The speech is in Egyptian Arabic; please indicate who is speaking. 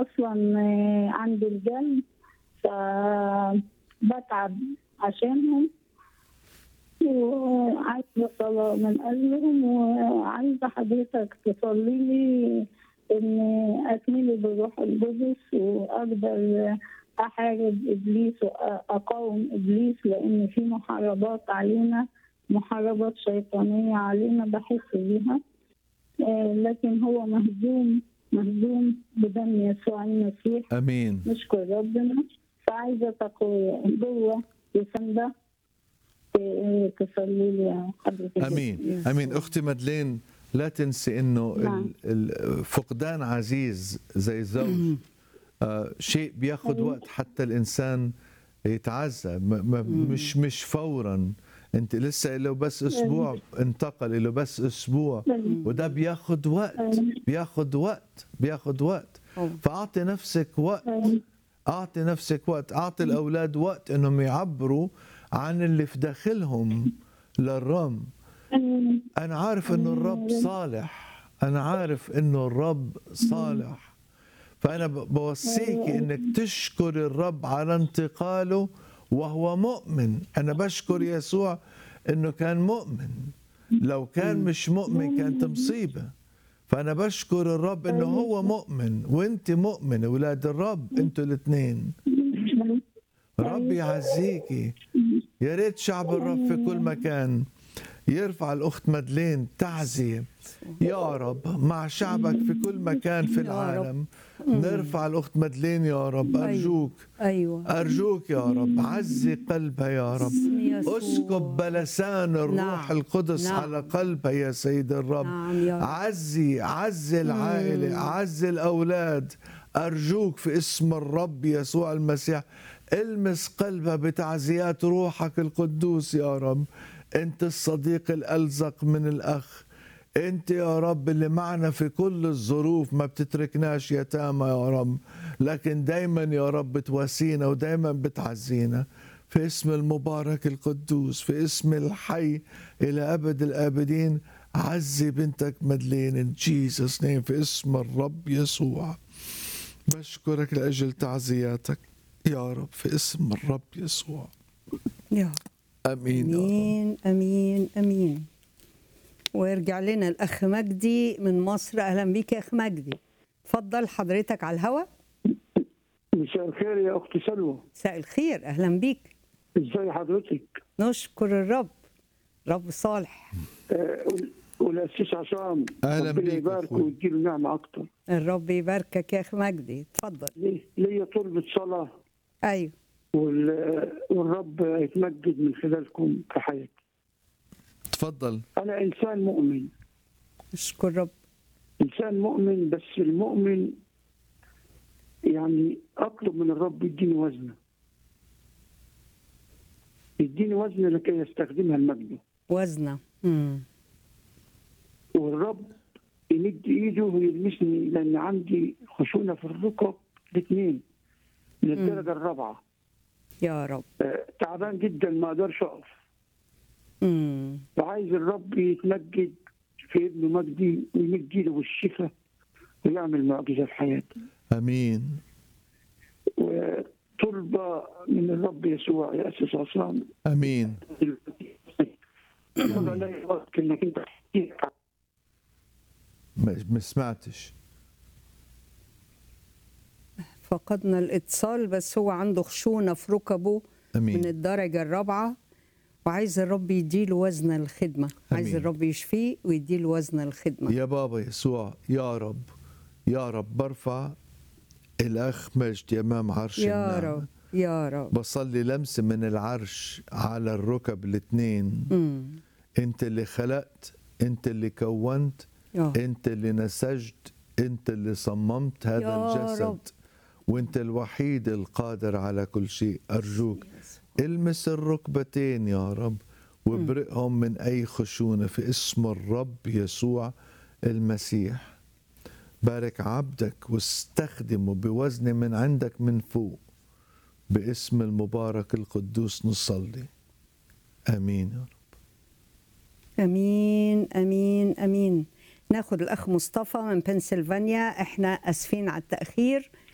Speaker 1: اصلا آه، عندي الجلد فبتعب عشانهم وعايزة صلاة من أجلهم وعايزة حضرتك تصلي لي إن أكملي بالروح القدس وأقدر أحارب إبليس وأقاوم إبليس لأن في محاربات علينا محاربات شيطانية علينا بحس بيها آه، لكن هو مهزوم مهزوم بدم يسوع المسيح
Speaker 2: امين
Speaker 1: نشكر ربنا فعايزة تقوية جوه وسندة ت- تصلي لي يا حضرتك
Speaker 2: امين امين اختي مدلين لا تنسي انه
Speaker 1: نعم.
Speaker 2: ال- ال- فقدان عزيز زي الزوج آه شيء بياخذ
Speaker 1: أيوة.
Speaker 2: وقت حتى الانسان يتعزى م- م- مش مش فورا انت لسه له بس اسبوع انتقل له بس اسبوع وده بياخذ وقت بياخذ وقت بياخذ وقت
Speaker 3: أوه.
Speaker 2: فاعطي نفسك وقت اعطي نفسك وقت اعطي الاولاد وقت انهم يعبروا عن اللي في داخلهم للرب انا عارف انه الرب صالح انا عارف انه الرب صالح فانا ب- بوصيكي انك تشكر الرب على انتقاله وهو مؤمن انا بشكر يسوع انه كان مؤمن لو كان مش مؤمن كانت مصيبه فانا بشكر الرب انه هو مؤمن وانت مؤمنه ولاد الرب انتوا الاثنين رب يعزيكي يا ريت شعب الرب في كل مكان يرفع الأخت مدلين تعزية يا رب مع شعبك في كل مكان في
Speaker 3: يا رب.
Speaker 2: العالم نرفع الأخت مدلين يا رب
Speaker 3: أيوة.
Speaker 2: أرجوك
Speaker 3: ايوه
Speaker 2: أرجوك يا رب عزي قلبها يا رب
Speaker 3: باسم يسوع.
Speaker 2: اسكب بلسان الروح
Speaker 3: نعم.
Speaker 2: القدس
Speaker 3: نعم.
Speaker 2: على قلبها يا سيد الرب
Speaker 3: نعم يا رب.
Speaker 2: عزي عزي العائلة عزي الأولاد أرجوك في اسم الرب يسوع المسيح المس قلبها بتعزيات روحك القدوس يا رب أنت الصديق الألزق من الأخ أنت يا رب اللي معنا في كل الظروف ما بتتركناش يتامى يا رب لكن دايما يا رب تواسينا ودايما بتعزينا في اسم المبارك القدوس في اسم الحي إلى أبد الآبدين عزي بنتك مدلين in Jesus name في اسم الرب يسوع بشكرك لأجل تعزياتك يا رب في اسم الرب يسوع
Speaker 3: يا
Speaker 2: أمين يا رب
Speaker 3: امين امين امين ويرجع لنا الاخ مجدي من مصر اهلا بيك يا اخ مجدي اتفضل حضرتك على الهوا
Speaker 4: مساء الخير يا اختي سلوى
Speaker 3: مساء الخير اهلا بيك
Speaker 4: ازاي حضرتك
Speaker 3: نشكر الرب رب صالح
Speaker 4: آه، وال- والاسيس عصام
Speaker 2: أهلا
Speaker 4: ربنا
Speaker 2: بيك
Speaker 4: يبارك
Speaker 2: أخوي.
Speaker 4: ويديله نعمه اكتر
Speaker 3: الرب يباركك يا اخ مجدي اتفضل
Speaker 4: ليه- ليا طلبة صلاة
Speaker 3: ايوه
Speaker 4: وال- والرب يتمجد من خلالكم في حياتي
Speaker 2: تفضل
Speaker 4: أنا إنسان مؤمن
Speaker 3: نشكر رب
Speaker 4: إنسان مؤمن بس المؤمن يعني أطلب من الرب يديني وزنه يديني وزن لكي يستخدمها لمجده
Speaker 3: وزنه امم
Speaker 4: والرب يمد ايده ويلمسني لان عندي خشونه في الركب الاثنين من الدرجه الرابعه
Speaker 3: يا رب
Speaker 4: آه، تعبان جدا ما اقدرش اقف
Speaker 3: امم
Speaker 4: وعايز الرب يتمجد في ابنه مجدي ويمد ايده بالشفاء ويعمل معجزه في حياتي
Speaker 2: أمين
Speaker 4: وطلبه من الرب يسوع يا اساس عصام
Speaker 2: أمين
Speaker 4: طبعا لا يوافق انك انت تحكي
Speaker 2: ما ما سمعتش
Speaker 3: فقدنا الاتصال بس هو عنده خشونه في ركبه من
Speaker 2: أمين
Speaker 3: الدرجه الرابعه وعايز الرب يديله وزن الخدمه عايز
Speaker 2: أمين.
Speaker 3: الرب يشفيه ويديله وزن الخدمه
Speaker 2: يا بابا يسوع يا رب يا رب برفع الأخ مجدي أمام عرش
Speaker 3: يا
Speaker 2: النعمة.
Speaker 3: رب يا رب
Speaker 2: بصلي لمسة من العرش على الركب الاثنين
Speaker 3: امم
Speaker 2: انت اللي خلقت انت اللي كونت
Speaker 3: يا
Speaker 2: انت اللي نسجت انت اللي صممت هذا
Speaker 3: يا
Speaker 2: الجسد
Speaker 3: رب.
Speaker 2: وانت الوحيد القادر على كل شيء ارجوك المس الركبتين يا رب وابرئهم من اي خشونه في اسم الرب يسوع المسيح بارك عبدك واستخدمه بوزن من عندك من فوق باسم المبارك القدوس نصلي امين يا رب
Speaker 3: امين امين امين ناخد الاخ مصطفى من بنسلفانيا احنا اسفين على التاخير